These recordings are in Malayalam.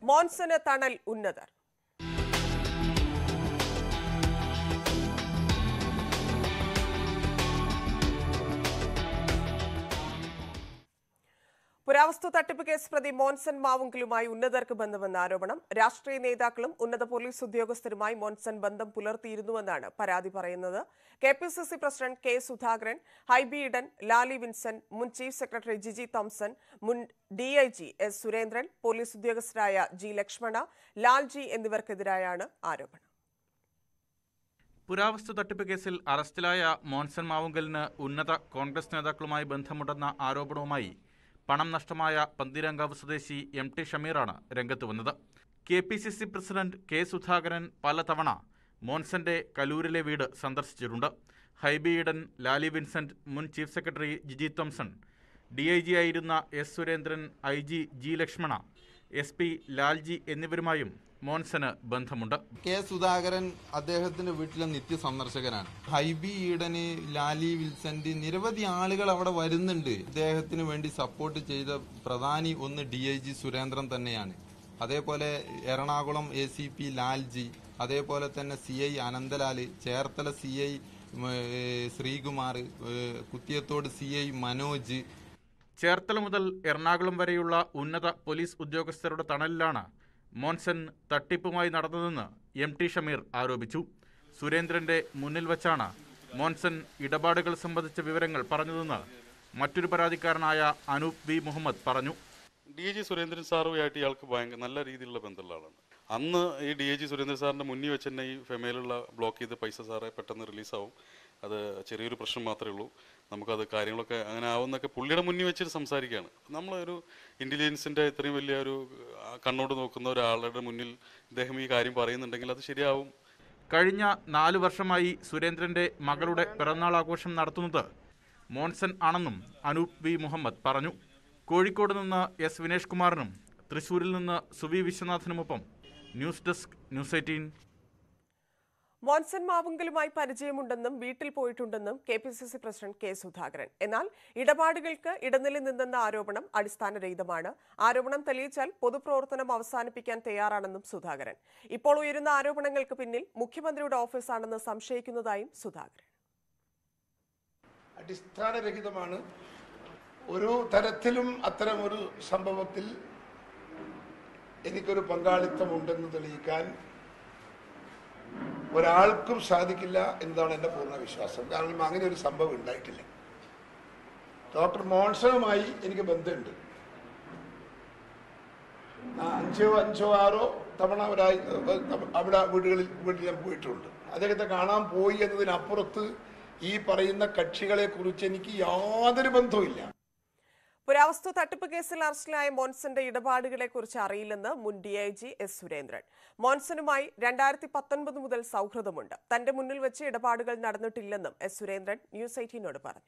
മോൻസന് തണൽ ഉന്നതർ പുരാവസ്തു തട്ടിപ്പ് കേസ് പ്രതി മോൻസൺ മാവുങ്കലുമായി ഉന്നതർക്ക് ബന്ധമെന്ന ആരോപണം രാഷ്ട്രീയ നേതാക്കളും ഉന്നത പോലീസ് ഉദ്യോഗസ്ഥരുമായി മോൻസൺ ബന്ധം പുലർത്തിയിരുന്നുവെന്നാണ് പരാതി പറയുന്നത് K P C C president K Sudhakaran Hibi Eden Lali Vincent മുൻ ചീഫ് സെക്രട്ടറി ജിജി തോംസൺ മുൻ ഡിഐജി എസ് സുരേന്ദ്രൻ പോലീസ് ഉദ്യോഗസ്ഥരായ ജി ലക്ഷ്മണ ലാൽജി എന്നിവർക്കെതിരായാണ് ആരോപണം പുരാവസ്തു തട്ടിപ്പ് കേസിൽ അറസ്റ്റിലായ മോൻസൺ മാവുങ്കലിന് ഉന്നത കോൺഗ്രസ് നേതാക്കളുമായി ബന്ധമുണ്ടെന്ന ആരോപണവുമായി പണം നഷ്ടമായ പന്തിരങ്കാവ് സ്വദേശി എം ടി ഷമീറാണ് രംഗത്ത് വന്നത് K P C C president K Sudhakaran പലതവണ മോൻസന്റെ കലൂരിലെ വീട് സന്ദർശിച്ചിട്ടുണ്ട് ഹൈബി ഈഡൻ ലാലി വിൻസെന്റ് മുൻ chief secretary Jiji Thomson D I G ആയിരുന്ന S Surendran I G G Lakshmana S P Lalji എന്നിവരുമായും മോൻസന് ബന്ധമുണ്ട് കെ സുധാകരൻ അദ്ദേഹത്തിന്റെ വീട്ടിലെ നിത്യ സന്ദർശകനാണ് ഹൈബി ഈഡന് ലാലി വിൽസന്റ് നിരവധി ആളുകൾ അവിടെ വരുന്നുണ്ട് ഇദ്ദേഹത്തിന് വേണ്ടി സപ്പോർട്ട് ചെയ്ത പ്രധാനി ഒന്ന് ഡി ഐ ജി സുരേന്ദ്രൻ തന്നെയാണ് അതേപോലെ Ernakulam A C P Lalji അതേപോലെ തന്നെ C I Ananthalal Cherthala C I Sreekumar ഏഹ് കുത്തിയത്തോട് സി ഐ മനോജ് ചേർത്തല മുതൽ എറണാകുളം വരെയുള്ള ഉന്നത പോലീസ് ഉദ്യോഗസ്ഥരുടെ തണലിലാണ് മോൻസൺ തട്ടിപ്പുമായി നടന്നതെന്ന് എം ടി ഷമീർ ആരോപിച്ചു സുരേന്ദ്രന്റെ മുന്നിൽ വച്ചാണ് മോൻസൺ ഇടപാടുകൾ സംബന്ധിച്ച വിവരങ്ങൾ പറഞ്ഞതെന്ന് മറ്റൊരു പരാതിക്കാരനായ അനൂപ് വി മുഹമ്മദ് പറഞ്ഞു ഡി ജി സുരേന്ദ്രൻ സാറുമായിട്ട് ഇയാൾക്ക് ഭയങ്കര നല്ല രീതിയിലുള്ള ബന്ധമുള്ള ആളാണ് അന്ന് ഈ ഡി ജി സുരേന്ദ്രൻ സാറിന്റെ മുന്നിൽ വെച്ച് തന്നെ ഈ ഫെമയിലുള്ള ബ്ലോക്ക് ചെയ്ത പൈസ സാറെ പെട്ടെന്ന് റിലീസാവും അത് ചെറിയൊരു പ്രശ്നം മാത്രമേ ഉള്ളൂ നമുക്കത് കാര്യങ്ങളൊക്കെ അങ്ങനെ ആവുന്നൊക്കെ പുള്ളിയുടെ മുന്നിൽ വെച്ചിട്ട് സംസാരിക്കുകയാണ് നമ്മളൊരു ഇൻ്റലിജൻസിൻ്റെ ഇത്രയും വലിയ ഒരു ആ, കണ്ണോട് നോക്കുന്ന ഒരാളുടെ മുന്നിൽ ഇദ്ദേഹം ഈ കാര്യം പറയുന്നുണ്ടെങ്കിൽ അത് ശരിയാവും കഴിഞ്ഞ നാലു വർഷമായി സുരേന്ദ്രന്റെ മകളുടെ പിറന്നാൾ ആഘോഷം നടത്തുന്നത് മോൻസൺ ആണെന്നും അനൂപ് വി മുഹമ്മദ് പറഞ്ഞു കോഴിക്കോട് നിന്ന് എസ് വിനേഷ് കുമാറിനും തൃശൂരിൽ നിന്ന് സുവി വിശ്വനാഥിനുമൊപ്പം news desk news eighteen Monson മാവുങ്കലുമായി പരിചയമുണ്ടെന്നും വീട്ടിൽ പോയിട്ടുണ്ടെന്നും K P C C president K Sudhakaran എന്നാൽ ഇടപാടുകൾക്ക് ഇടനില നിന്നെന്ന ആരോപണം അടിസ്ഥാനരഹിതമാണ് ആരോപണം തെളിയിച്ചാൽ പൊതുപ്രവർത്തനം അവസാനിപ്പിക്കാൻ തയ്യാറാണെന്നും സുധാകരൻ ഇപ്പോൾ ഉയരുന്ന ആരോപണങ്ങൾക്ക് പിന്നിൽ മുഖ്യമന്ത്രിയുടെ ഓഫീസാണെന്ന് സംശയിക്കുന്നതായും സുധാകരൻ അടിസ്ഥാനരഹിതമാണ് ഒരു തരത്തിലും അത്തരം ഒരു സംഭവത്തിൽ എനിക്കൊരു പങ്കാളിത്തമുണ്ടെന്ന് തെളിയിക്കാൻ ഒരാൾക്കും സാധിക്കില്ല എന്നതാണ് എൻ്റെ പൂർണ്ണ വിശ്വാസം കാരണം അങ്ങനെ ഒരു സംഭവം ഉണ്ടായിട്ടില്ല ഡോക്ടർ മോൺസണുമായി എനിക്ക് ബന്ധമുണ്ട് ആ, അഞ്ചോ അഞ്ചോ ആറോ തവണ ഒരായി അവിടെ വീടുകളിൽ വീട്ടിൽ ഞാൻ പോയിട്ടുണ്ട് അദ്ദേഹത്തെ കാണാൻ പോയി എന്നതിനപ്പുറത്ത് ഈ പറയുന്ന കക്ഷികളെ കുറിച്ച് എനിക്ക് യാതൊരു ബന്ധവുമില്ല പുരാവസ്തു തട്ടിപ്പ് കേസിൽ അറസ്റ്റിലായ മോൻസന്റെ ഇടപാടുകളെ കുറിച്ച് അറിയില്ലെന്ന് മുൻ D I G S Surendran മോൻസനുമായി രണ്ടായിരത്തി പത്തൊൻപത് മുതൽ സൗഹൃദമുണ്ട് തന്റെ മുന്നിൽ വെച്ച് ഇടപാടുകൾ നടന്നിട്ടില്ലെന്നും എസ് സുരേന്ദ്രൻ ന്യൂസ് എയ്റ്റീനോട് പറഞ്ഞു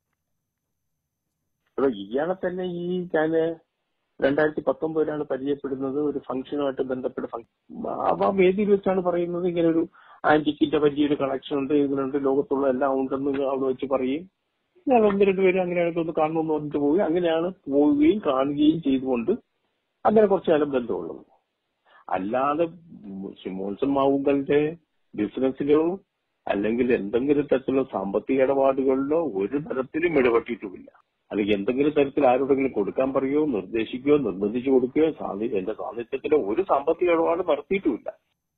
അപ്പൊ ഇയാളെ തന്നെ ഈ ഞാന് രണ്ടായിരത്തി പത്തൊമ്പതിലാണ് പരിചയപ്പെടുന്നത് ഒരു ഫംഗ്ഷനുമായിട്ട് ബന്ധപ്പെട്ട ഫംഗ്ഷൻ ആ വേദിയിൽ വെച്ചാണ് പറയുന്നത് ഇങ്ങനെ ഒരു ആന്റിക്കിന്റെ വലിയൊരു കളക്ഷൻ ഉണ്ട് ഇതിനുണ്ട് ലോകത്തുള്ള എല്ലാം ഉണ്ടെന്ന് അവിടെ വെച്ച് പറയും ഞാൻ ഒന്ന് രണ്ട് പേര് അങ്ങനെയായിട്ട് ഒന്ന് കാണണമെന്ന് പറഞ്ഞിട്ട് പോയി അങ്ങനെയാണ് പോവുകയും കാണുകയും ചെയ്തുകൊണ്ട് അങ്ങനെ കുറച്ചു കാലം ബന്ധമുള്ളത് അല്ലാതെ മോൻസൺ മാവുങ്കലിന്റെ ബിസിനസ്സിലോ അല്ലെങ്കിൽ എന്തെങ്കിലും തരത്തിലുള്ള സാമ്പത്തിക ഇടപാടുകളിലോ ഒരു തരത്തിലും ഇടപെട്ടിട്ടുമില്ല അല്ലെങ്കിൽ എന്തെങ്കിലും തരത്തിൽ ആരോടെങ്കിലും കൊടുക്കാൻ പറയുകയോ നിർദ്ദേശിക്കുകയോ നിർബന്ധിച്ചു കൊടുക്കുകയോ സാന്നി- എന്റെ സാന്നിധ്യത്തിലോ ഒരു സാമ്പത്തിക ഇടപാട് നടത്തിയിട്ടുമില്ല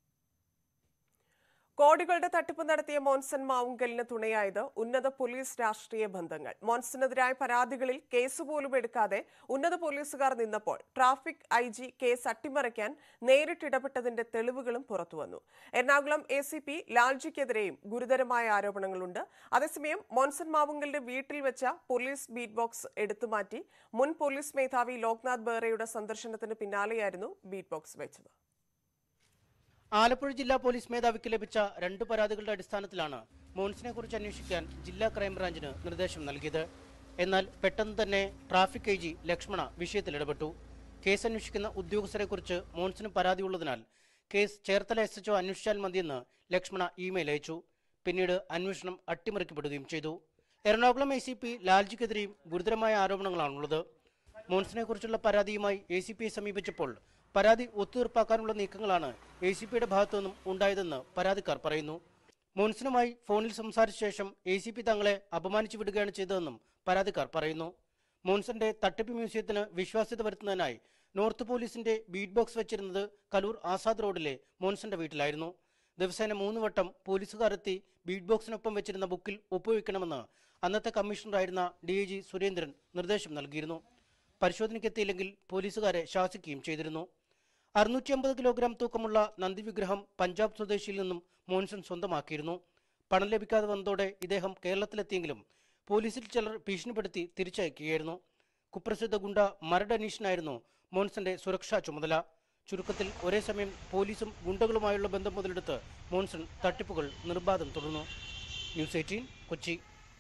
കോടികളുടെ തട്ടിപ്പ് നടത്തിയ മോൻസൺ മാവുങ്കലിന് തുണയായത് ഉന്നത പോലീസ് രാഷ്ട്രീയ ബന്ധങ്ങൾ മോൻസനെതിരായ പരാതികളിൽ കേസ് പോലും എടുക്കാതെ ഉന്നത പോലീസുകാർ നിന്നപ്പോൾ ട്രാഫിക് ഐ ജി കേസ് അട്ടിമറിക്കാൻ നേരിട്ടിടപെട്ടതിന്റെ തെളിവുകളും പുറത്തുവന്നു എറണാകുളം എ സി പി ലാൽജിക്കെതിരെയും ഗുരുതരമായ ആരോപണങ്ങളുണ്ട് അതേസമയം മോൻസൺ മാവുങ്കലിന്റെ വീട്ടിൽ വെച്ച പോലീസ് ബീറ്റ് ബോക്സ് എടുത്തുമാറ്റി മുൻ പോലീസ് മേധാവി ലോക്നാഥ് ബെഹ്റയുടെ സന്ദർശനത്തിന് പിന്നാലെയായിരുന്നു ബീറ്റ് ബോക്സ് വെച്ചത് ആലപ്പുഴ ജില്ലാ പോലീസ് മേധാവിക്ക് ലഭിച്ച രണ്ട് പരാതികളുടെ അടിസ്ഥാനത്തിലാണ് മോൻസിനെ കുറിച്ച് അന്വേഷിക്കാൻ ജില്ലാ ക്രൈംബ്രാഞ്ചിന് നിർദ്ദേശം നൽകിയത് എന്നാൽ പെട്ടെന്ന് തന്നെ ട്രാഫിക് ഐ ജി ലക്ഷ്മണ വിഷയത്തിൽ ഇടപെട്ടു കേസ് അന്വേഷിക്കുന്ന ഉദ്യോഗസ്ഥരെക്കുറിച്ച് മോൻസിന് പരാതിയുള്ളതിനാൽ കേസ് ചേർത്തല എസ് എച്ച്ഒ അന്വേഷിച്ചാൽ മതിയെന്ന് ലക്ഷ്മണ ഇമെയിൽ അയച്ചു പിന്നീട് അന്വേഷണം അട്ടിമറിക്കപ്പെടുകയും ചെയ്തു എറണാകുളം എ സി പി ലാൽജിക്കെതിരെയും ഗുരുതരമായ ആരോപണങ്ങളാണുള്ളത് മോൻസിനെ കുറിച്ചുള്ള പരാതിയുമായി എ സി പിയെ സമീപിച്ചപ്പോൾ പരാതി ഒത്തുതീർപ്പാക്കാനുള്ള നീക്കങ്ങളാണ് എ സി പിയുടെ ഭാഗത്തു നിന്നും ഉണ്ടായതെന്ന് പരാതിക്കാർ പറയുന്നു മോൻസിനുമായി ഫോണിൽ സംസാരിച്ച ശേഷം എ സി പി തങ്ങളെ അപമാനിച്ചു വിടുകയാണ് ചെയ്തതെന്നും പരാതിക്കാർ പറയുന്നു മോൻസന്റെ തട്ടിപ്പ് മ്യൂസിയത്തിന് വിശ്വാസ്യത വരുത്തുന്നതിനായി നോർത്ത് പോലീസിന്റെ ബീറ്റ് ബോക്സ് വെച്ചിരുന്നത് കലൂർ ആസാദ് റോഡിലെ മോൻസന്റെ വീട്ടിലായിരുന്നു ദിവസേന മൂന്ന് വട്ടം പോലീസുകാർ എത്തി ബീറ്റ് ബോക്സിനൊപ്പം വെച്ചിരുന്ന ബുക്കിൽ ഒപ്പുവെക്കണമെന്ന് അന്നത്തെ കമ്മീഷണറായിരുന്ന ഡി ഐ ജി സുരേന്ദ്രൻ നിർദ്ദേശം നൽകിയിരുന്നു പരിശോധനയ്ക്കെത്തിയില്ലെങ്കിൽ പോലീസുകാരെ ശാസിക്കുകയും ചെയ്തിരുന്നു അറുന്നൂറ്റി അമ്പത് കിലോഗ്രാം തൂക്കമുള്ള നന്ദി വിഗ്രഹം പഞ്ചാബ് സ്വദേശിയിൽ നിന്നും മോൻസൺ സ്വന്തമാക്കിയിരുന്നു പണം ലഭിക്കാതെ വന്നതോടെ ഇദ്ദേഹം കേരളത്തിലെത്തിയെങ്കിലും പോലീസിൽ ചിലർ ഭീഷണിപ്പെടുത്തി തിരിച്ചയക്കുകയായിരുന്നു കുപ്രസിദ്ധ ഗുണ്ട മരട് അനീഷിനായിരുന്നു മോൻസന്റെ സുരക്ഷാ ചുമതല ചുരുക്കത്തിൽ ഒരേ സമയം പോലീസും ഗുണ്ടകളുമായുള്ള ബന്ധം മുതലെടുത്ത് മോൻസൺ തട്ടിപ്പുകൾ നിർബാധം തുടർന്നു ന്യൂസ് എയ്റ്റീൻ കൊച്ചി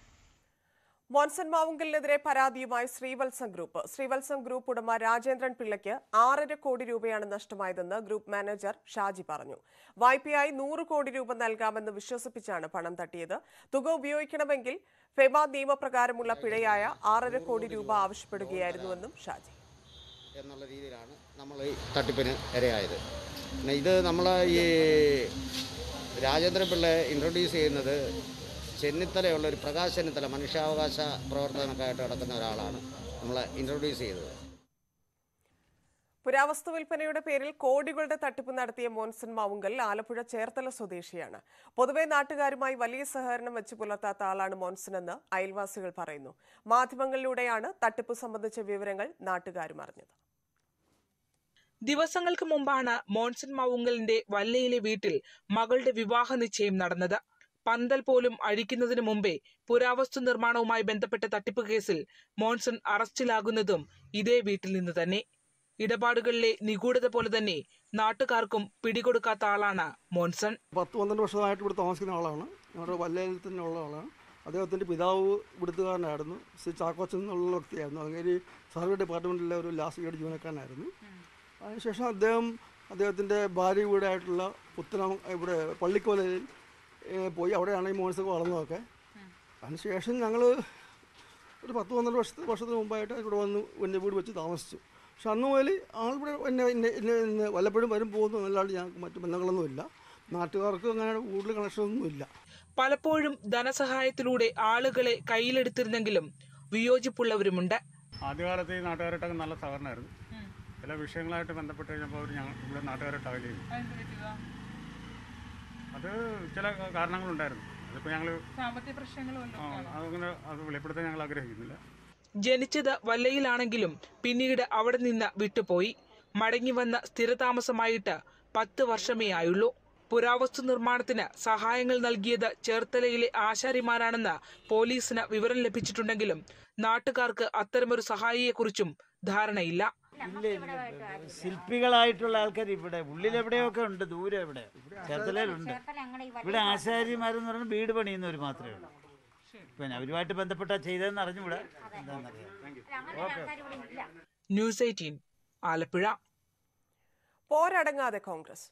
മോൻസൺ മാവുങ്കലിനെതിരെ പരാതിയുമായി ശ്രീവത്സം ഗ്രൂപ്പ് ശ്രീവത്സം ഗ്രൂപ്പ് ഉടമ രാജേന്ദ്രൻ പിള്ളയ്ക്ക് ആറര കോടി രൂപയാണ് നഷ്ടമായതെന്ന് ഗ്രൂപ്പ് മാനേജർ ഷാജി പറഞ്ഞു വായ്പയായി നൂറ് കോടി രൂപ നൽകാമെന്ന് വിശ്വസിപ്പിച്ചാണ് പണം തട്ടിയത് തുക ഉപയോഗിക്കണമെങ്കിൽ ഫെമ നിയമപ്രകാരമുള്ള പിഴയായ ആറര കോടി രൂപ ആവശ്യപ്പെടുകയായിരുന്നുവെന്നും ഷാജി എന്നുള്ള രീതിയിലാണ് നമ്മൾ ഈ തട്ടിപ്പിന് ഇരയായത് പിന്നെ ഇത് നമ്മൾ ഈ രാജേന്ദ്രൻ പിള്ളയെ ഇൻട്രൊഡ്യൂസ് ചെയ്യുന്നത് ചെന്നിത്തലയുള്ള ഒരു പ്രകാശ് ചെന്നിത്തല മനുഷ്യാവകാശ പ്രവർത്തനമൊക്കെ നടക്കുന്ന ഒരാളാണ് നമ്മൾ ഇൻട്രൊഡ്യൂസ് ചെയ്തത് പുരാവസ്തു വിൽപ്പനയുടെ പേരിൽ കോടികളുടെ തട്ടിപ്പ് നടത്തിയ മോൻസൺ മാവുങ്കൽ ആലപ്പുഴ ചേർത്തല സ്വദേശിയാണ് പൊതുവെ നാട്ടുകാരുമായി വലിയ സഹകരണം വെച്ച് പുലർത്താത്ത ആളാണ് മോൻസൺ എന്ന് അയൽവാസികൾ പറയുന്നു മാധ്യമങ്ങളിലൂടെയാണ് തട്ടിപ്പ് സംബന്ധിച്ച വിവരങ്ങൾ നാട്ടുകാരും അറിഞ്ഞത് ദിവസങ്ങൾക്ക് മുമ്പാണ് മോൺസൺ മാവുങ്കലിന്റെ വല്ലയിലെ വീട്ടിൽ മകളുടെ വിവാഹ നിശ്ചയം നടന്നത് പന്തൽ പോലും അഴിക്കുന്നതിന് മുമ്പേ പുരാവസ്തു നിർമ്മാണവുമായി ബന്ധപ്പെട്ട തട്ടിപ്പ് കേസിൽ മോൺസൺ അറസ്റ്റിലാകുന്നതും ഇതേ വീട്ടിൽ നിന്ന് തന്നെ ഇടപാടുകളിലെ നിഗൂഢത പോലെ തന്നെ നാട്ടുകാർക്കും പിടികൊടുക്കാത്ത ആളാണ് മോൺസൺ പത്ത് പന്ത്രണ്ട് വർഷമായിട്ട് ഇവിടെ താമസിക്കുന്ന ആളാണ് ഞങ്ങളുടെ വല്ലയിൽ തന്നെ ഉള്ള ആളാണ് അദ്ദേഹത്തിൻ്റെ പിതാവ് ഇവിടുത്തുകാരനായിരുന്നു ശ്രീ ചാക്കോച്ചൻ എന്നുള്ള വ്യക്തിയായിരുന്നു അങ്ങനെ സർവേ ഡിപ്പാർട്ട്മെൻറ്റിലെ ഒരു ലാസ്റ്റ് ഗ്രേഡ് ജീവനക്കാരനായിരുന്നു അതിനുശേഷം അദ്ദേഹം അദ്ദേഹത്തിൻ്റെ ഭാര്യ വീടായിട്ടുള്ള പുത്തനം ഇവിടെ പള്ളിക്കോലയിൽ ഏഹ്, പോയി അവിടെയാണ് ഈ മോൻസൊക്കെ വളർന്നതൊക്കെ അതിനുശേഷം ഞങ്ങൾ ഒരു പത്ത് പന്ത്രണ്ട് വർഷത്തെ വർഷത്തിന് മുമ്പായിട്ട് ഇവിടെ വന്ന് എൻ്റെ വീട് വെച്ച് താമസിച്ചു പക്ഷെ അന്ന് മുതൽ ആളിവിടെ എന്നെ എന്നെ എന്നെ എന്നെ വല്ലപ്പോഴും വരും പോകുന്നു എന്നല്ലാണ്ട് ഞങ്ങൾക്ക് മറ്റു ബന്ധങ്ങളൊന്നുമില്ല നാട്ടുകാർക്ക് അങ്ങനെ കൂടുതൽ കണക്ഷനൊന്നുമില്ല പലപ്പോഴും ധനസഹായത്തിലൂടെ ആളുകളെ കയ്യിലെടുത്തിരുന്നെങ്കിലും വിയോജിപ്പുള്ളവരുമുണ്ട് ആദ്യകാലത്ത് ഈ നാട്ടുകാരായിട്ടൊക്കെ നല്ല സഹകരണമായിരുന്നു ചില വിഷയങ്ങളായിട്ട് ബന്ധപ്പെട്ട് കഴിഞ്ഞപ്പോൾ അവർ ഞങ്ങൾ ഇവിടെ നാട്ടുകാരായിട്ട് അകലെ ചെയ്തു അത് ചില കാരണങ്ങളുണ്ടായിരുന്നു അതിപ്പോൾ ഞങ്ങൾ സാമ്പത്തിക പ്രശ്നങ്ങളും അതങ്ങനെ അത് വെളിപ്പെടുത്താൻ ഞങ്ങൾ ആഗ്രഹിക്കുന്നില്ല ജനിച്ചത് വല്ലയിലാണെങ്കിലും പിന്നീട് അവിടെ നിന്ന് വിട്ടുപോയി മടങ്ങി വന്ന സ്ഥിരതാമസമായിട്ട് പത്ത് വർഷമേ ആയുള്ളൂ പുരാവസ്തു നിർമ്മാണത്തിന് സഹായങ്ങൾ നൽകിയത് ചേർത്തലയിലെ ആശാരിമാരാണെന്ന് പോലീസിന് വിവരം ലഭിച്ചിട്ടുണ്ടെങ്കിലും നാട്ടുകാർക്ക് അത്തരമൊരു സഹായിയെക്കുറിച്ചും ധാരണയില്ല ശില്പികളായിട്ടുള്ള ആൾക്കാർ ഇവിടെ ഉള്ളിലെവിടെയൊക്കെ ഉണ്ട് ദൂരെ എവിടെ ചേർത്തലയിലുണ്ട് ഇവിടെ ആശാരിമാരെന്ന് പറഞ്ഞാൽ വീട് പണിയുന്നവർ മാത്രമേ ഉള്ളൂ പിന്നെ അവരുമായിട്ട് ബന്ധപ്പെട്ട ചെയ്തതെന്ന് അറിഞ്ഞുകൂടാ എന്താണെന്നറിയാം ഓക്കെ ന്യൂസ് എയ്റ്റീൻ ആലപ്പുഴ പോരടങ്ങാതെ Congress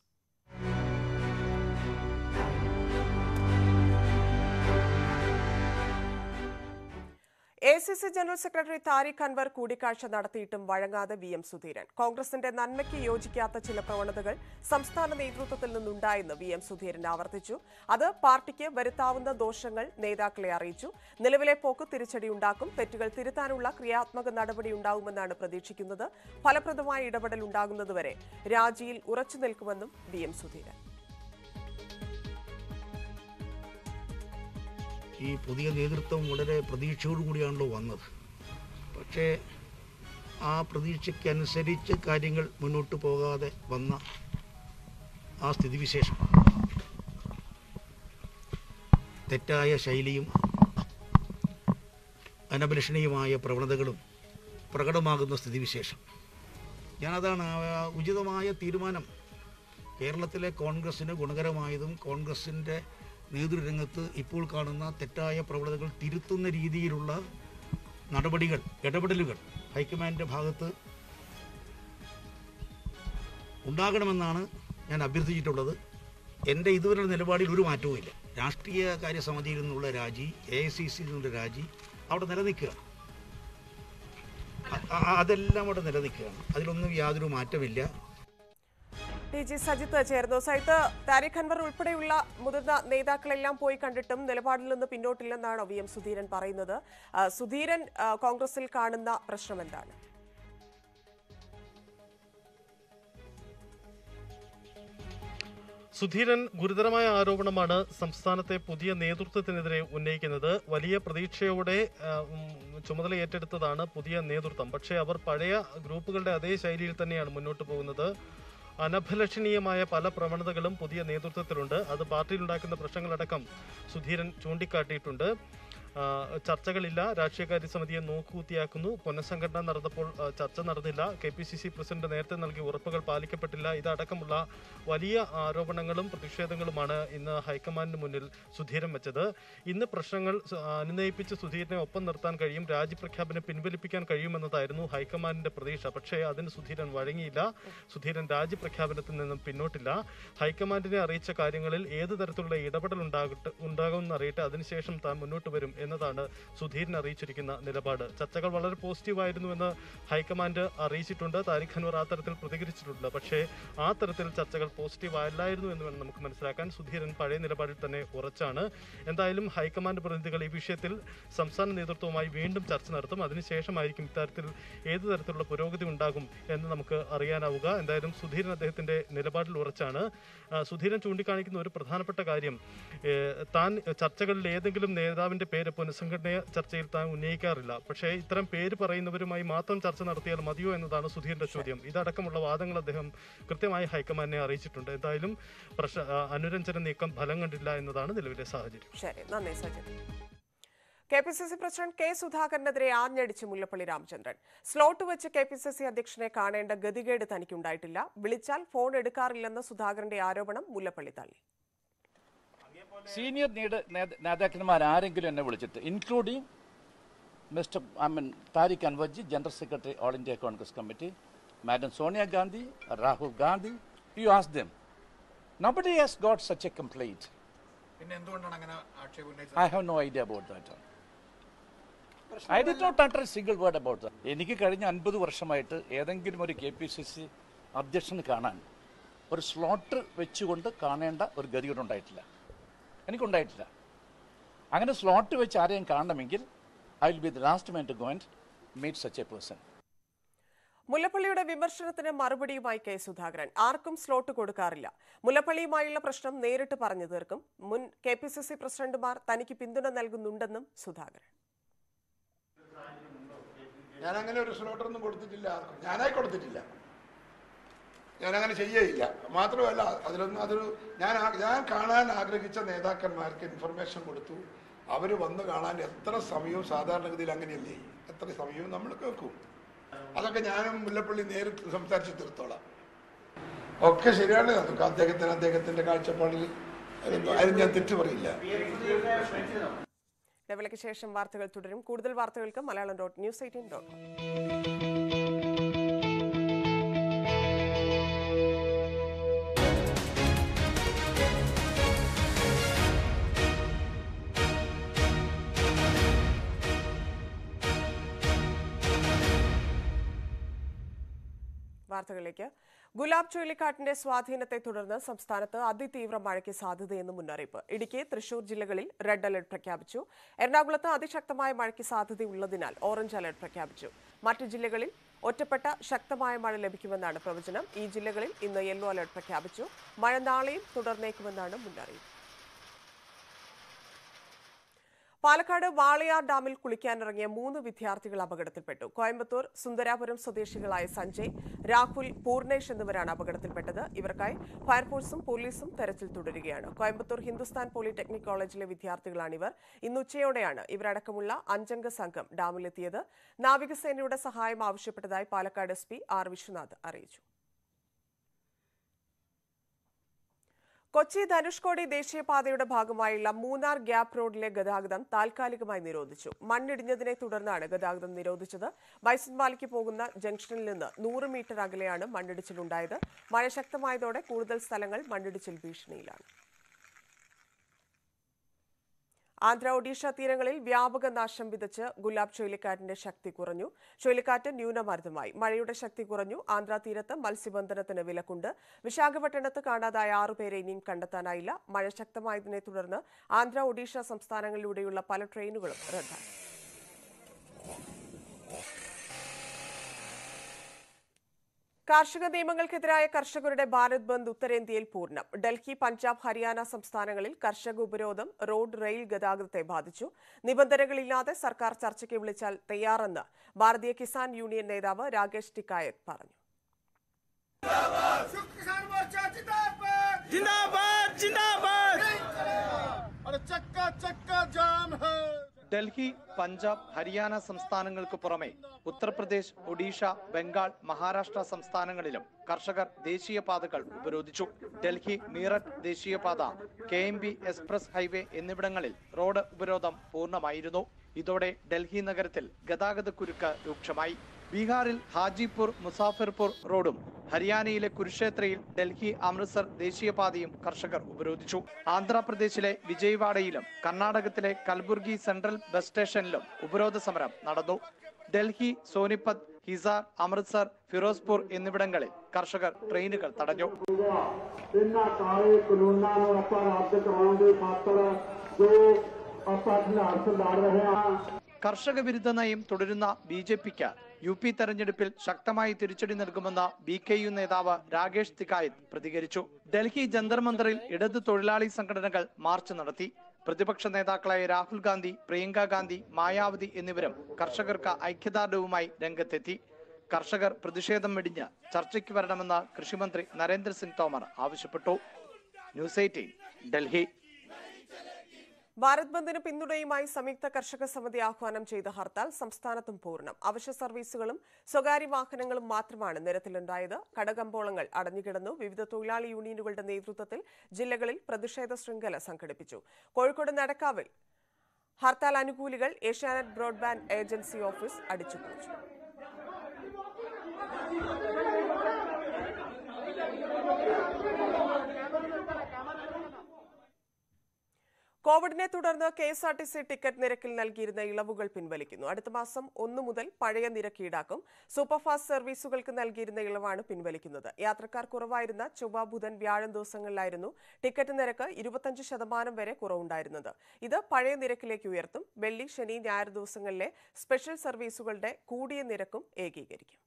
A C C general secretary Tariq Anwar കൂടിക്കാഴ്ച നടത്തിയിട്ടും വഴങ്ങാതെ വി എം സുധീരൻ കോൺഗ്രസിന്റെ നന്മയ്ക്ക് യോജിക്കാത്ത ചില പ്രവണതകൾ സംസ്ഥാന നേതൃത്വത്തിൽ നിന്നുണ്ടായെന്ന് വി എം സുധീരൻ ആവർത്തിച്ചു അത് പാർട്ടിക്ക് വരുത്താവുന്ന ദോഷങ്ങൾ നേതാക്കളെ അറിയിച്ചു നിലവിലെ പോക്ക് തിരിച്ചടിയുണ്ടാക്കും തെറ്റുകൾ തിരുത്താനുള്ള ക്രിയാത്മക നടപടി ഉണ്ടാകുമെന്നാണ് പ്രതീക്ഷിക്കുന്നത് ഫലപ്രദമായ ഇടപെടൽ ഉണ്ടാകുന്നതുവരെ രാജിയിൽ ഉറച്ചു നിൽക്കുമെന്നും വി എം സുധീരൻ ഈ പുതിയ നേതൃത്വം വളരെ പ്രതീക്ഷയോടുകൂടിയാണല്ലോ വന്നത് പക്ഷേ ആ പ്രതീക്ഷയ്ക്കനുസരിച്ച് കാര്യങ്ങൾ മുന്നോട്ട് പോകാതെ വന്ന ആ സ്ഥിതിവിശേഷം തെറ്റായ ശൈലിയും അനഭിലഷണീയമായ പ്രവണതകളും പ്രകടമാകുന്ന സ്ഥിതിവിശേഷം ഞാനതാണ് ആ ഉചിതമായ തീരുമാനം കേരളത്തിലെ കോൺഗ്രസ്സിന് ഗുണകരമായതും കോൺഗ്രസിൻ്റെ നേതൃരംഗത്ത് ഇപ്പോൾ കാണുന്ന തെറ്റായ പ്രവണതകൾ തിരുത്തുന്ന രീതിയിലുള്ള നടപടികൾ ഇടപെടലുകൾ ഹൈക്കമാൻഡിൻ്റെ ഭാഗത്ത് ഉണ്ടാകണമെന്നാണ് ഞാൻ അഭ്യർത്ഥിച്ചിട്ടുള്ളത് എൻ്റെ ഇതുവരെയുള്ള നിലപാടിൽ ഒരു മാറ്റവുമില്ല രാഷ്ട്രീയ കാര്യസമിതിയിൽ നിന്നുള്ള രാജി എ ഐ സി സിയിൽ നിന്നുള്ള രാജി അവിടെ നിലനിൽക്കുക അ- അ- അതെല്ലാം അവിടെ നിലനിൽക്കുകയാണ് അതിലൊന്നും യാതൊരു മാറ്റമില്ല ടി ജി സജിത്ത് ചേർന്നു സജിത്ത് താരിഖ് അൻവർ ഉൾപ്പെടെയുള്ള മുതിർന്ന നേതാക്കളെല്ലാം പോയി കണ്ടിട്ടും നിലപാടിൽ നിന്ന് പിന്നോട്ടില്ലെന്നാണ് വി എം സുധീരൻ പറയുന്നത് ആ, സുധീരൻ ആ, കോൺഗ്രസിൽ കാണുന്ന പ്രശ്നം എന്താണ് സുധീരൻ ഗുരുതരമായ ആരോപണമാണ് സംസ്ഥാനത്തെ പുതിയ നേതൃത്വത്തിനെതിരെ ഉന്നയിക്കുന്നത് വലിയ പ്രതീക്ഷയോടെ ആ, ഉം, ചുമതല ഏറ്റെടുത്തതാണ് പുതിയ നേതൃത്വം പക്ഷേ അവർ പഴയ ഗ്രൂപ്പുകളുടെ അതേ ശൈലിയിൽ തന്നെയാണ് മുന്നോട്ട് പോകുന്നത് അനഭിലഷണീയമായ പല പ്രവണതകളും പുതിയ നേതൃത്വത്തിലുണ്ട് അത് പാർട്ടിയിലുണ്ടാക്കുന്ന പ്രശ്നങ്ങളടക്കം സുധീരൻ ചൂണ്ടിക്കാട്ടിയിട്ടുണ്ട് ആ, ചർച്ചകളില്ല രാഷ്ട്രീയകാര്യ സമിതിയെ നോക്കുകുത്തിയാക്കുന്നു പുനഃസംഘടന നടന്നപ്പോൾ ആ, ചർച്ച നടന്നില്ല K P C C president നേരത്തെ നൽകിയ ഉറപ്പുകൾ പാലിക്കപ്പെട്ടില്ല ഇതടക്കമുള്ള വലിയ ആരോപണങ്ങളും പ്രതിഷേധങ്ങളുമാണ് ഇന്ന് ഹൈക്കമാൻഡിന് മുന്നിൽ സുധീരൻ വെച്ചത് ഇന്ന് പ്രശ്നങ്ങൾ സു- അനുനയിപ്പിച്ച് സുധീരനെ ഒപ്പം നിർത്താൻ കഴിയും രാജ്യപ്രഖ്യാപനം പിൻവലിപ്പിക്കാൻ കഴിയുമെന്നതായിരുന്നു ഹൈക്കമാൻഡിന്റെ പ്രതീക്ഷ പക്ഷേ അതിന് സുധീരൻ വഴങ്ങിയില്ല സുധീരൻ രാജ്യപ്രഖ്യാപനത്തിൽ നിന്നും പിന്നോട്ടില്ല ഹൈക്കമാൻഡിനെ അറിയിച്ച കാര്യങ്ങളിൽ ഏത് തരത്തിലുള്ള ഇടപെടൽ ഉണ്ടാകട്ടെ ഉണ്ടാകുമെന്ന് അറിയട്ടെ അതിനുശേഷം താൻ മുന്നോട്ട് വരും എന്നതാണ് സുധീരൻ അറിയിച്ചിരിക്കുന്ന നിലപാട് ചർച്ചകൾ വളരെ പോസിറ്റീവായിരുന്നുവെന്ന് ഹൈക്കമാൻഡ് അറിയിച്ചിട്ടുണ്ട് താരിഖ് അൻവർ ആ തരത്തിൽ പ്രതികരിച്ചിട്ടുണ്ട് പക്ഷേ ആ തരത്തിൽ ചർച്ചകൾ പോസിറ്റീവ് അല്ലായിരുന്നു എന്ന് വേണം നമുക്ക് മനസ്സിലാക്കാൻ സുധീരൻ പഴയ നിലപാടിൽ തന്നെ ഉറച്ചാണ് എന്തായാലും ഹൈക്കമാൻഡ് പ്രതിനിധികൾ ഈ വിഷയത്തിൽ സംസ്ഥാന നേതൃത്വവുമായി വീണ്ടും ചർച്ച നടത്തും അതിനുശേഷമായിരിക്കും ഇത്തരത്തിൽ ഏത് തരത്തിലുള്ള പുരോഗതി ഉണ്ടാകും എന്ന് നമുക്ക് അറിയാനാവുക എന്തായാലും സുധീരൻ അദ്ദേഹത്തിന്റെ നിലപാടിൽ ഉറച്ചാണ് ആ, സുധീരൻ ചൂണ്ടിക്കാണിക്കുന്ന ഒരു പ്രധാനപ്പെട്ട കാര്യം ഏ, താൻ ചർച്ചകളിൽ ഏതെങ്കിലും നേതാവിന്റെ പേര് പുനഃസംഘടന ചർച്ചയിൽ താൻ ഉന്നയിക്കാറില്ല പക്ഷേ ഇത്തരം പേര് പറയുന്നവരുമായി മാത്രം ചർച്ച നടത്തിയാൽ മതിയോ എന്നതാണ് സുധീരന്റെ ചോദ്യം ഇതടക്കമുള്ള വാദങ്ങൾ അദ്ദേഹം കൃത്യമായി ഹൈക്കമാൻഡിനെ അറിയിച്ചിട്ടുണ്ട് എന്തായാലും പ്രശ്ന ആ, അനുരഞ്ജന നീക്കം ഫലം കണ്ടില്ല എന്നതാണ് നിലവിലെ സാഹചര്യം ശരി നന്ദി Sajith K P C C president K സുധാകരനെതിരെ ആഞ്ഞടിച്ച് മുല്ലപ്പള്ളി രാമചന്ദ്രൻ സ്ലോട്ട് വെച്ച് കെ പി സി സി അധ്യക്ഷനെ കാണേണ്ട ഗതികേട് തനിക്കുണ്ടായിട്ടില്ല വിളിച്ചാൽ ഫോൺ എടുക്കാറില്ലെന്ന സുധാകരന്റെ ആരോപണം മുല്ലപ്പള്ളി തള്ളി സീനിയർ നീഡ് നേതാക്കന്മാർ ആരെങ്കിലും എന്നെ വിളിച്ചിട്ട് including mister I mean Tariq Anwarji general secretary all India Congress committee madam Sonia Gandhi Rahul Gandhi you ask them nobody has got such a complaint പിന്നെ എന്തുകൊണ്ടാണ് അങ്ങനെ ആക്ഷേപം ഉന്നയിച്ചത്? I have no idea about that I did not utter single word about that എനിക്ക് കഴിഞ്ഞ അൻപത് വർഷമായിട്ട് ഏതെങ്കിലും ഒരു കെ പി സി സി അധ്യക്ഷന് കാണാൻ ഒരു സ്ലോട്ട് വെച്ചുകൊണ്ട് കാണേണ്ട ഒരു ഗതികേട് ഉണ്ടായിട്ടില്ല എനിക്കുണ്ടായിട്ടില്ല അങ്ങനെ സ്ലോട്ട് വെച്ച് ആരെയും കാണണമെങ്കിൽ I will be the last man to go and meet such a person മുല്ലപ്പള്ളിയുടെ വിമർശനത്തിന് മറുപടിയുമായി കെ സുധാകരൻ ആർക്കും സ്ലോട്ട് കൊടുക്കാറില്ല മുല്ലപ്പള്ളിയുമായുള്ള പ്രശ്നം നേരിട്ട് പറഞ്ഞു തീർക്കും മുൻ കെ പി സി സി പ്രസിഡന്റുമാർ തനിക്ക് പിന്തുണ നൽകുന്നുണ്ടെന്നും സുധാകരൻ ഞാൻ അങ്ങനെ ഒരു സ്ലോട്ടറൊന്നും കൊടുത്തിട്ടില്ല ആർക്കും ഞാനായി കൊടുത്തിട്ടില്ല ഞാൻ അങ്ങനെ ചെയ്യേയില്ല മാത്രമല്ല അതിലൊന്നും അതൊരു ഞാൻ ആ- ഞാൻ കാണാൻ ആഗ്രഹിച്ച നേതാക്കന്മാർക്ക് ഇൻഫർമേഷൻ കൊടുത്തു അവർ വന്ന് കാണാൻ എത്ര സമയവും സാധാരണഗതിയിൽ അങ്ങനെയല്ലേ എത്ര സമയവും നമ്മൾ കേൾക്കും അതൊക്കെ ഞാനും മുല്ലപ്പള്ളി നേരിട്ട് സംസാരിച്ച് തീർത്തോളാം ഒക്കെ ശരിയാണ് അതൊക്കെ അദ്ദേഹത്തിന് അദ്ദേഹത്തിന്റെ കാഴ്ചപ്പാടിൽ അതിന് അതിന് ഞാൻ തെറ്റു പറയില്ല ഇടവേളയ്ക്ക് ശേഷം വാർത്തകൾ തുടരും കൂടുതൽ വാർത്തകൾക്ക് Malayalam dot news eighteen dot com വാർത്തകളിലേക്ക് ഗുലാബ് ചുഴലിക്കാറ്റിന്റെ സ്വാധീനത്തെ തുടർന്ന് സംസ്ഥാനത്ത് അതിതീവ്ര മഴയ്ക്ക് സാധ്യതയെന്ന് മുന്നറിയിപ്പ് ഇടുക്കി തൃശൂർ ജില്ലകളിൽ റെഡ് അലർട്ട് പ്രഖ്യാപിച്ചു എറണാകുളത്ത് അതിശക്തമായ മഴയ്ക്ക് സാധ്യതയുള്ളതിനാൽ ഓറഞ്ച് അലർട്ട് പ്രഖ്യാപിച്ചു മറ്റു ജില്ലകളിൽ ഒറ്റപ്പെട്ട ശക്തമായ മഴ ലഭിക്കുമെന്നാണ് പ്രവചനം ഈ ജില്ലകളിൽ ഇന്ന് യെല്ലോ അലർട്ട് പ്രഖ്യാപിച്ചു മഴ നാളെയും തുടർന്നേക്കുമെന്നാണ് മുന്നറിയിപ്പ് പാലക്കാട് വാളയാർ ഡാമിൽ കുളിക്കാനിറങ്ങിയ മൂന്ന് വിദ്യാർത്ഥികൾ അപകടത്തിൽപ്പെട്ടു കോയമ്പത്തൂർ സുന്ദരാപുരം സ്വദേശികളായ സഞ്ജയ് രാഹുൽ പൂർണേഷ് എന്നിവരാണ് അപകടത്തിൽപ്പെട്ടത് ഇവർക്കായി ഫയർഫോഴ്സും പോലീസും തെരച്ചിൽ തുടരുകയാണ് കോയമ്പത്തൂർ ഹിന്ദുസ്ഥാൻ പോളിടെക്നിക് കോളേജിലെ വിദ്യാർത്ഥികളാണിവർ ഇന്ന് ഉച്ചയോടെയാണ് ഇവരടക്കമുള്ള അഞ്ചംഗ സംഘം ഡാമിലെത്തിയത് നാവികസേനയുടെ സഹായം ആവശ്യപ്പെട്ടതായി Palakkad S P R Viswanath അറിയിച്ചു കൊച്ചി ധനുഷ്കോടി ദേശീയപാതയുടെ ഭാഗമായുള്ള മൂന്നാർ ഗ്യാപ് റോഡിലെ ഗതാഗതം താൽക്കാലികമായി നിരോധിച്ചു മണ്ണിടിഞ്ഞതിനെ തുടർന്നാണ് ഗതാഗതം നിരോധിച്ചത് ബൈസൺവാലിക്ക് പോകുന്ന ജംഗ്ഷനിൽ നിന്ന് നൂറ് മീറ്റർ അകലെയാണ് മണ്ണിടിച്ചിലുണ്ടായത് മഴ ശക്തമായതോടെ കൂടുതൽ സ്ഥലങ്ങൾ മണ്ണിടിച്ചിൽ ഭീഷണിയിലാണ് ആന്ധ്ര ഒഡീഷ തീരങ്ങളിൽ വ്യാപക നാശം വിതച്ച് ഗുലാബ് ചുഴലിക്കാറ്റിന്റെ ശക്തി കുറഞ്ഞു ചുഴലിക്കാറ്റ് ന്യൂനമർദ്ദമായി മഴയുടെ ശക്തി കുറഞ്ഞു ആന്ധ്ര തീരത്ത് മത്സ്യബന്ധനത്തിന് വിലക്കുണ്ട് വിശാഖപട്ടണത്ത് കാണാതായ ആറുപേരെ ഇനിയും കണ്ടെത്താനായില്ല മഴ ശക്തമായതിനെ തുടർന്ന് ആന്ധ്ര ഒഡീഷ സംസ്ഥാനങ്ങളിലൂടെയുള്ള പല ട്രെയിനുകളും റദ്ദാക്കി കാർഷിക നിയമങ്ങൾക്കെതിരായ കർഷകരുടെ ഭാരത് ബന്ദ് ഉത്തരേന്ത്യയിൽ പൂർണ്ണം ഡൽഹി പഞ്ചാബ് ഹരിയാന സംസ്ഥാനങ്ങളിൽ കർഷക ഉപരോധം റോഡ് റെയിൽ ഗതാഗതത്തെ ബാധിച്ചു നിബന്ധനകളില്ലാതെ സർക്കാർ ചർച്ചയ്ക്ക് വിളിച്ചാൽ തയ്യാറെന്ന് ഭാരതീയ കിസാൻ യൂണിയൻ നേതാവ് രാകേഷ് ടിക്കായത്ത് പറഞ്ഞു ഡൽഹി പഞ്ചാബ് ഹരിയാന സംസ്ഥാനങ്ങൾക്ക് പുറമെ ഉത്തർപ്രദേശ് ഒഡീഷ ബംഗാൾ മഹാരാഷ്ട്ര സംസ്ഥാനങ്ങളിലും കർഷകർ ദേശീയപാതകൾ ഉപരോധിച്ചു ഡൽഹി മീററ്റ് ദേശീയപാത K M B express highway എന്നിവിടങ്ങളിൽ റോഡ് ഉപരോധം പൂർണ്ണമായിരുന്നു ഇതോടെ ഡൽഹി നഗരത്തിൽ ഗതാഗത കുരുക്ക് രൂക്ഷമായി ബീഹാറിൽ ഹാജിപൂർ മുസാഫിർപൂർ റോഡും ഹരിയാനയിലെ കുരുക്ഷേത്രയിൽ ഡൽഹി അമൃത്സർ ദേശീയപാതയും കർഷകർ ഉപരോധിച്ചു ആന്ധ്രാപ്രദേശിലെ വിജയവാഡയിലും കർണാടകത്തിലെ കൽബുർഗി സെൻട്രൽ ബസ് സ്റ്റേഷനിലും ഉപരോധ സമരം നടന്നു ഡൽഹി സോനിപത് ഹിസാർ അമൃത്സർ ഫിറോസ്പൂർ എന്നിവിടങ്ങളിൽ കർഷകർ ട്രെയിനുകൾ തടഞ്ഞു ਇਹਨਾਂ ਕਾਲੇ ਕਾਨੂੰਨਾਂ ਨੂੰ ਆਪਾਂ ਰੱਦ ਕਰਾਉਣ ਦੇ ਖਾਤਰ ਜੋ ਆਪਾਂ ਸੰਘਰਸ਼ ਲੜ ਰਹੇ ਹਾਂ കർഷക വിരുദ്ധ നയം തുടരുന്ന ബി ജെ പിക്ക് യു പി തെരഞ്ഞെടുപ്പിൽ ശക്തമായി തിരിച്ചടി നൽകുമെന്ന ബി കെ യു നേതാവ് രാകേഷ് തിക്കായത്ത് പ്രതികരിച്ചു ഡൽഹി ജന്തർ മന്ദറിൽ ഇടത് തൊഴിലാളി സംഘടനകൾ മാർച്ച് നടത്തി പ്രതിപക്ഷ നേതാക്കളായ രാഹുൽ ഗാന്ധി പ്രിയങ്ക ഗാന്ധി മായാവതി എന്നിവരും കർഷകർക്ക് ഐക്യദാർഢ്യവുമായി രംഗത്തെത്തി കർഷകർ പ്രതിഷേധം വെടിഞ്ഞ് ചർച്ചയ്ക്ക് വരണമെന്ന് കൃഷിമന്ത്രി നരേന്ദ്രസിംഗ് തോമർ ആവശ്യപ്പെട്ടു ന്യൂസ് എയ്റ്റീൻ ഡൽഹി ഭാരത് ബന്ദിന് പിന്തുണയുമായി സംയുക്ത കർഷക സമിതി ആഹ്വാനം ചെയ്ത ഹർത്താൽ സംസ്ഥാനത്തും പൂർണ്ണം അവശ്യ സർവീസുകളും സ്വകാര്യ വാഹനങ്ങളും മാത്രമാണ് നിരത്തിലുണ്ടായത് കടകമ്പോളങ്ങൾ അടഞ്ഞുകിടന്നു വിവിധ തൊഴിലാളി യൂണിയനുകളുടെ നേതൃത്വത്തിൽ ജില്ലകളിൽ പ്രതിഷേധ ശൃംഖല സംഘടിപ്പിച്ചു കോഴിക്കോട് നടക്കാവിൽ ഹർത്താൽ അനുകൂലികൾ ഏഷ്യാനെറ്റ് ബ്രോഡ്ബാൻഡ് ഏജൻസി ഓഫീസ് അടിച്ചുപൊളിച്ചു കോവിഡിനെ തുടർന്ന് K S R T C ticket നിരക്കിൽ നൽകിയിരുന്ന ഇളവുകൾ പിൻവലിക്കുന്നു അടുത്ത മാസം ഒന്ന് മുതൽ പഴയ നിരക്ക് ഈടാക്കും സൂപ്പർഫാസ്റ്റ് സർവീസുകൾക്ക് നൽകിയിരുന്ന ഇളവാണ് പിൻവലിക്കുന്നത് യാത്രക്കാർ കുറവായിരുന്ന ചൊവ്വ ബുധൻ വ്യാഴം ദിവസങ്ങളിലായിരുന്നു ടിക്കറ്റ് നിരക്ക് ഇരുപത്തഞ്ച് ശതമാനം വരെ കുറവുണ്ടായിരുന്നത് ഇത് പഴയ നിരക്കിലേക്ക് ഉയർത്തും വെള്ളി ശനി ഞായർ ദിവസങ്ങളിലെ സ്പെഷ്യൽ സർവീസുകളുടെ കൂടിയ നിരക്കും ഏകീകരിക്കും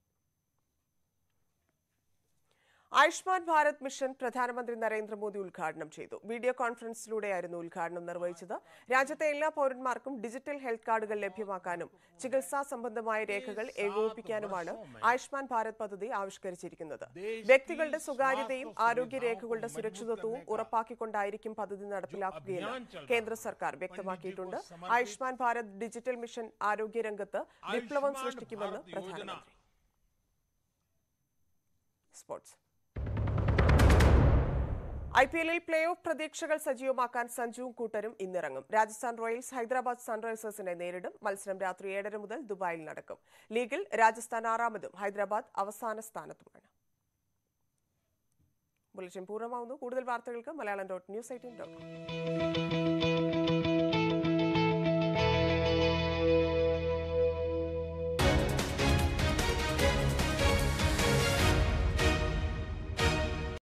ആയുഷ്മാൻ ഭാരത് മിഷൻ പ്രധാനമന്ത്രി നരേന്ദ്രമോദി ഉദ്ഘാടനം ചെയ്തു വീഡിയോ കോൺഫറൻസിലൂടെയായിരുന്നു ഉദ്ഘാടനം നിർവഹിച്ചത് രാജ്യത്തെ എല്ലാ പൌരന്മാർക്കും ഡിജിറ്റൽ ഹെൽത്ത് കാർഡുകൾ ലഭ്യമാക്കാനും ചികിത്സാ സംബന്ധമായ രേഖകൾ ഏകോപിപ്പിക്കാനുമാണ് ആയുഷ്മാൻ ഭാരത് പദ്ധതി ആവിഷ്കരിച്ചിരിക്കുന്നത് വ്യക്തികളുടെ സ്വകാര്യതയും ആരോഗ്യ രേഖകളുടെ സുരക്ഷിതത്വവും ഉറപ്പാക്കിക്കൊണ്ടായിരിക്കും പദ്ധതി നടപ്പിലാക്കുകയെന്ന് കേന്ദ്ര സർക്കാർ വ്യക്തമാക്കിയിട്ടുണ്ട് ആയുഷ്മാൻ ഭാരത് ഡിജിറ്റൽ മിഷൻ ആരോഗ്യരംഗത്ത് വിപ്ലവം സൃഷ്ടിക്കുമെന്ന് പ്രധാനമന്ത്രി സ്പോർട്സ് ഐ പി എല്ലിൽ പ്ലേ ഓഫ് പ്രതീക്ഷകൾ സജീവമാക്കാൻ സഞ്ജുവും കൂട്ടരും ഇന്നിറങ്ങും രാജസ്ഥാൻ റോയൽസ് ഹൈദരാബാദ് സൺറൈസേഴ്സിനെ നേരിടും മത്സരം രാത്രി ഏഴര മുതൽ ദുബായിൽ നടക്കും ലീഗിൽ രാജസ്ഥാൻ ആറാമതും ഹൈദരാബാദ് അവസാന സ്ഥാനത്തുമാണ് ബുള്ളറ്റിൻ പൂർണ്ണമാവുന്നു കൂടുതൽ വാർത്തകൾക്ക് Malayalam dot news eighteen dot com